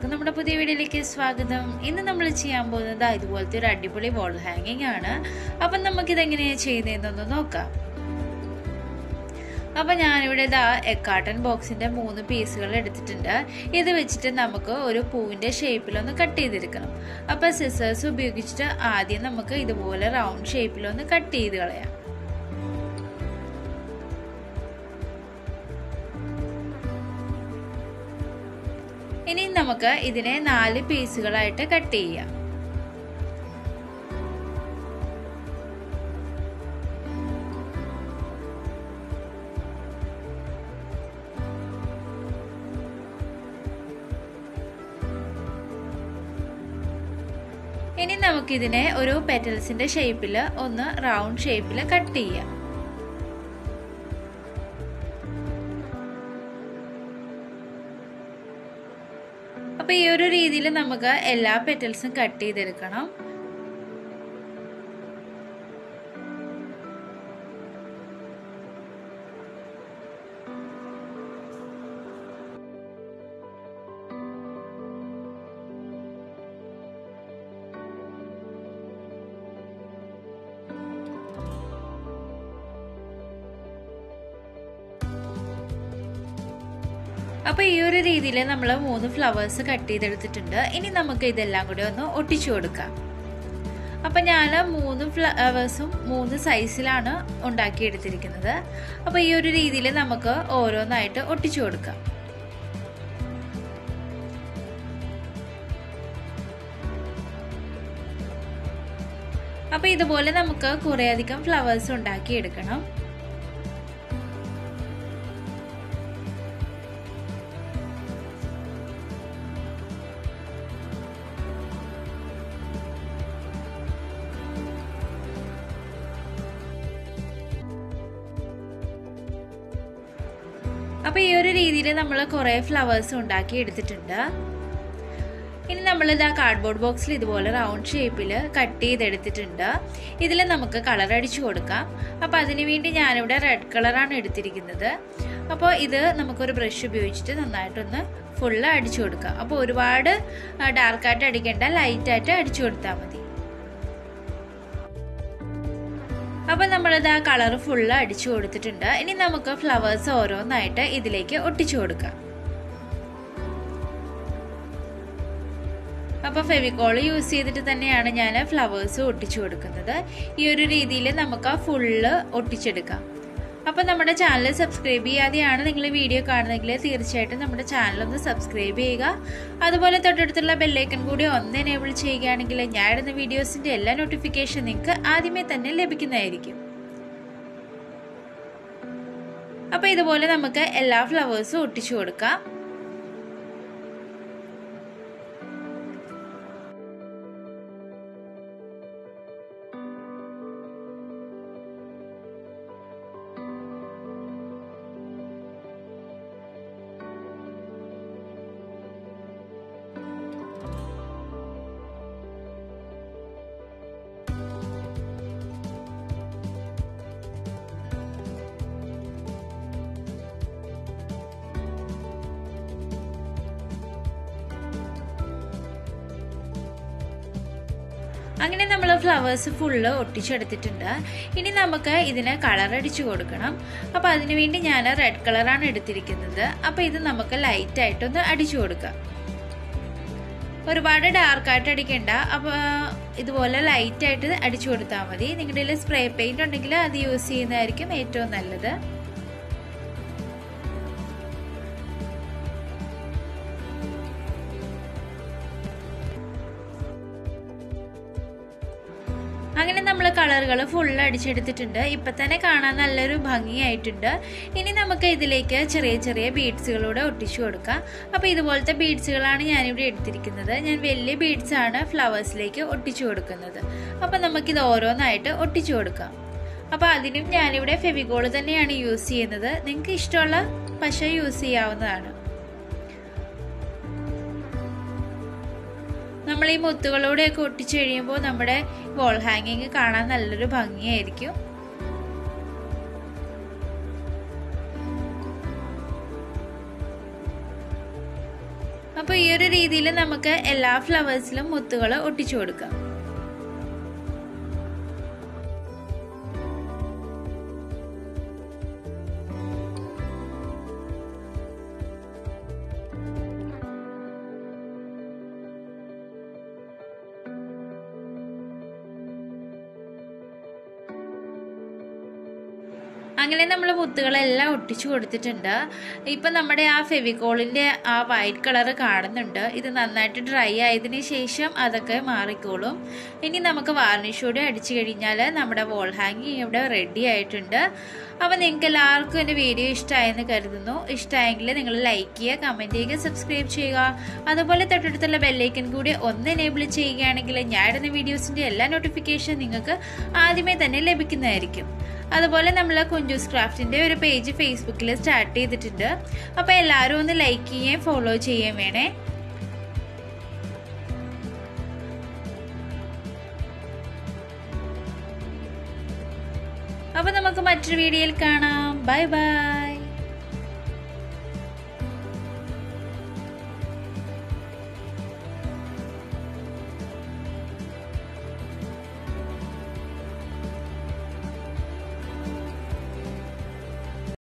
എല്ലാവർക്കും നമ്മുടെ പുതിയ വീഡിയോയിലേക്ക് സ്വാഗതം ഇന്ന് നമ്മൾ ചെയ്യാൻ പോകുന്നത് ഇതുപോലത്തെ ഒരു അടിപൊളി വോൾ ഹാങ്ങിങ് ആണ് അപ്പം നമുക്കിത് എങ്ങനെയാണ് ചെയ്യുന്നതെന്നൊന്ന് നോക്കാം അപ്പം ഞാനിവിടെ ഇതാ എക്കാട്ടൺ ബോക്സിന്റെ മൂന്ന് പീസുകൾ എടുത്തിട്ടുണ്ട് ഇത് വെച്ചിട്ട് നമുക്ക് ഒരു പൂവിന്റെ ഷേപ്പിലൊന്ന് കട്ട് ചെയ്തെടുക്കണം അപ്പം സിസേഴ്സ് ഉപയോഗിച്ചിട്ട് ആദ്യം നമുക്ക് ഇതുപോലെ റൗണ്ട് ഷേപ്പിലൊന്ന് കട്ട് ചെയ്ത് കളയാം ഇനി നമുക്ക് ഇതിനെ നാല് പീസുകളായിട്ട് കട്ട് ചെയ്യാം ഇനി നമുക്കിതിനെ ഒരു പെറ്റൽസിന്റെ ഷേപ്പിൽ ഒന്ന് റൗണ്ട് ഷേപ്പിൽ കട്ട് ചെയ്യാം അപ്പൊ ഈ ഒരു രീതിയിൽ നമുക്ക് എല്ലാ പെറ്റൽസും കട്ട് ചെയ്തെടുക്കണം അപ്പോൾ ഈ ഒരു രീതിയിൽ നമ്മൾ മൂന്ന് ഫ്ലവേഴ്സ് കട്ട് ചെയ്തെടുത്തിട്ടുണ്ട് ഇനി നമുക്ക് ഇതെല്ലാം കൂടി ഒന്ന് ഒട്ടിച്ചു കൊടുക്കാം അപ്പം ഞാൻ മൂന്ന് ഫ്ലവേഴ്സും മൂന്ന് സൈസിലാണ് ഉണ്ടാക്കിയെടുത്തിരിക്കുന്നത് അപ്പോൾ ഈ ഒരു രീതിയിൽ നമുക്ക് ഓരോന്നായിട്ട് ഒട്ടിച്ചു കൊടുക്കാം അപ്പോൾ ഇതുപോലെ നമുക്ക് കുറേയധികം ഫ്ലവേഴ്സ് ഉണ്ടാക്കിയെടുക്കണം അപ്പോൾ ഈ ഒരു രീതിയിൽ നമ്മൾ കുറേ ഫ്ലവേഴ്സ് ഉണ്ടാക്കി എടുത്തിട്ടുണ്ട് ഇനി നമ്മൾ ഇതാ കാർഡ്ബോർഡ് ബോക്സിൽ ഇതുപോലെ റൗണ്ട് ഷേപ്പിൽ കട്ട് ചെയ്തെടുത്തിട്ടുണ്ട് ഇതിൽ നമുക്ക് കളർ അടിച്ചു കൊടുക്കാം അപ്പോൾ അതിനു വേണ്ടി ഞാനിവിടെ റെഡ് കളറാണ് എടുത്തിരിക്കുന്നത് അപ്പോൾ ഇത് നമുക്കൊരു ബ്രഷ് ഉപയോഗിച്ചിട്ട് നന്നായിട്ടൊന്ന് ഫുള്ള് അടിച്ചു കൊടുക്കാം അപ്പോൾ ഒരുപാട് ഡാർക്കായിട്ട് അടിക്കേണ്ട ലൈറ്റായിട്ട് അടിച്ചു കൊടുത്താൽ മതി അപ്പോൾ നമ്മളിത് ആ കളർ ഫുള്ള് അടിച്ചു കൊടുത്തിട്ടുണ്ട് ഇനി നമുക്ക് ഫ്ലവേഴ്സ് ഓരോന്നായിട്ട് ഇതിലേക്ക് ഒട്ടിച്ചു കൊടുക്കാം അപ്പോൾ ഫെവിക്കോൾ യൂസ് ചെയ്തിട്ട് തന്നെയാണ് ഞാൻ ഫ്ലവേഴ്സ് ഒട്ടിച്ചു കൊടുക്കുന്നത് ഈ ഒരു രീതിയിൽ നമുക്ക് ആ ഫുള്ള് ഒട്ടിച്ചെടുക്കാം അപ്പോൾ നമ്മുടെ ചാനൽ സബ്സ്ക്രൈബ് ചെയ്യാതെയാണ് നിങ്ങൾ വീഡിയോ കാണുന്നതെങ്കിൽ തീർച്ചയായിട്ടും നമ്മുടെ ചാനൽ ഒന്ന് സബ്സ്ക്രൈബ് ചെയ്യുക അതുപോലെ തൊട്ടടുത്തുള്ള ബെല്ലൈക്കൺ കൂടി ഒന്ന് എനേബിൾ ചെയ്യുകയാണെങ്കിൽ ഞാൻ ഇടുന്ന വീഡിയോസിൻ്റെ എല്ലാ നോട്ടിഫിക്കേഷൻ നിങ്ങൾക്ക് ആദ്യമേ തന്നെ ലഭിക്കുന്നതായിരിക്കും അപ്പോൾ ഇതുപോലെ നമുക്ക് എല്ലാ ഫ്ലവേഴ്സും ഒട്ടിച്ചു കൊടുക്കാം അങ്ങനെ നമ്മൾ ഫ്ലവേഴ്സ് ഫുള്ള് ഒട്ടിച്ചെടുത്തിട്ടുണ്ട് ഇനി നമുക്ക് ഇതിന് കളർ അടിച്ചു കൊടുക്കണം അപ്പോൾ അതിനുവേണ്ടി ഞാൻ റെഡ് കളറാണ് എടുത്തിരിക്കുന്നത് അപ്പോൾ ഇത് നമുക്ക് ലൈറ്റായിട്ടൊന്ന് അടിച്ചു കൊടുക്കാം ഒരുപാട് ഡാർക്കായിട്ട് അടിക്കണ്ട അപ്പോൾ ഇതുപോലെ ലൈറ്റായിട്ട് അടിച്ചു കൊടുത്താൽ മതി നിങ്ങളുടെ സ്പ്രേ പെയിന്റ് ഉണ്ടെങ്കിൽ അത് യൂസ് ചെയ്യുന്നതായിരിക്കും ഏറ്റവും നല്ലത് അങ്ങനെ നമ്മൾ കളറുകൾ ഫുള്ള് അടിച്ചെടുത്തിട്ടുണ്ട് ഇപ്പൊ തന്നെ കാണാൻ നല്ലൊരു ഭംഗിയായിട്ടുണ്ട് ഇനി നമുക്ക് ഇതിലേക്ക് ചെറിയ ചെറിയ ബീഡ്സുകളൂടെ ഒട്ടിച്ചു കൊടുക്കാം അപ്പോൾ ഇതുപോലത്തെ ബീഡ്സുകളാണ് ഞാനിവിടെ എടുത്തിരിക്കുന്നത് ഞാൻ വലിയ ബീഡ്സ് ആണ് ഫ്ലവേഴ്സിലേക്ക് ഒട്ടിച്ചു കൊടുക്കുന്നത് അപ്പോൾ നമുക്കിത് ഓരോന്നായിട്ട് ഒട്ടിച്ചു കൊടുക്കാം അപ്പോൾ അതിനും ഞാനിവിടെ ഫെവിഗോൾ തന്നെയാണ് യൂസ് ചെയ്യുന്നത് നിങ്ങൾക്ക് ഇഷ്ടമുള്ള പശ യൂസ് ചെയ്യാവുന്നതാണ് നമ്മൾ ഈ മുത്തുകളോടെയൊക്കെ ഒട്ടിച്ചു കഴിയുമ്പോൾ നമ്മുടെ വോൾ ഹാങ്ങിങ് കാണാൻ നല്ലൊരു ഭംഗിയായിരിക്കും അപ്പൊ അപ്പോൾ ഈ ഒരു രീതിയിൽ നമുക്ക് എല്ലാ ഫ്ലവേഴ്സിലും മുത്തുകൾ ഒട്ടിച്ചു കൊടുക്കാം അങ്ങനെ നമ്മൾ മുത്തുകളെല്ലാം ഒട്ടിച്ചു കൊടുത്തിട്ടുണ്ട് ഇപ്പം നമ്മുടെ ആ ഫെവിക്കോളിൻ്റെ ആ വൈറ്റ് കളർ കാണുന്നുണ്ട് ഇത് നന്നായിട്ട് ഡ്രൈ ആയതിനു ശേഷം അതൊക്കെ മാറിക്കോളും ഇനി നമുക്ക് വാർണിഷ് കൂടെ അടിച്ചു കഴിഞ്ഞാൽ നമ്മുടെ വോൾ ഹാങ്ങിങ് ഇവിടെ റെഡി ആയിട്ടുണ്ട് അപ്പോൾ നിങ്ങൾക്ക് എല്ലാവർക്കും എൻ്റെ വീഡിയോ ഇഷ്ടമായെന്ന് കരുതുന്നു ഇഷ്ടമായെങ്കിൽ നിങ്ങൾ ലൈക്ക് ചെയ്യുക കമൻറ്റ് ചെയ്യുക സബ്സ്ക്രൈബ് ചെയ്യുക അതുപോലെ തൊട്ടടുത്തുള്ള ബെല്ലൈക്കൻ കൂടി ഒന്ന് എനേബിൾ ചെയ്യുകയാണെങ്കിൽ ഞാൻ ഇടുന്ന വീഡിയോസിൻ്റെ എല്ലാ നോട്ടിഫിക്കേഷൻ നിങ്ങൾക്ക് ആദ്യമേ തന്നെ ലഭിക്കുന്നതായിരിക്കും അതുപോലെ നമ്മൾ കുഞ്ചൂസ് ക്രാഫ്റ്റിൻ്റെ ഒരു പേജ് ഫേസ്ബുക്കിൽ സ്റ്റാർട്ട് ചെയ്തിട്ടുണ്ട് അപ്പോൾ എല്ലാവരും ഒന്ന് ലൈക്ക് ചെയ്യുകയും ഫോളോ ചെയ്യുകയും വേണേ അപ്പോൾ നമുക്ക് മറ്റൊരു വീഡിയോയിൽ കാണാം ബൈ ബൈ